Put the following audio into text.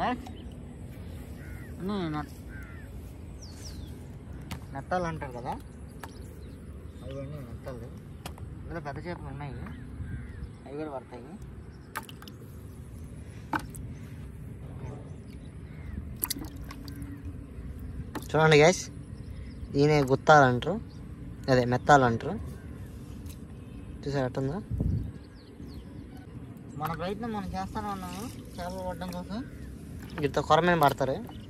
అన్నీ నెట్ నెత్తాలు అంటారు కదా అవన్నీ నెత్తాలు ఇందులో పెద్ద చేపలు ఉన్నాయి అవి కూడా పడతాయి చూడండి గ్యాస్ దీనే గుత్తాలు అంటారు అదే మెత్తాలు అంటారు చూసారు ఎట్టుందో మన ప్రయత్నం మనం చేస్తానే ఉన్నాము చేపలు పడడం కోసం వీటితో కొరమైన పడతారు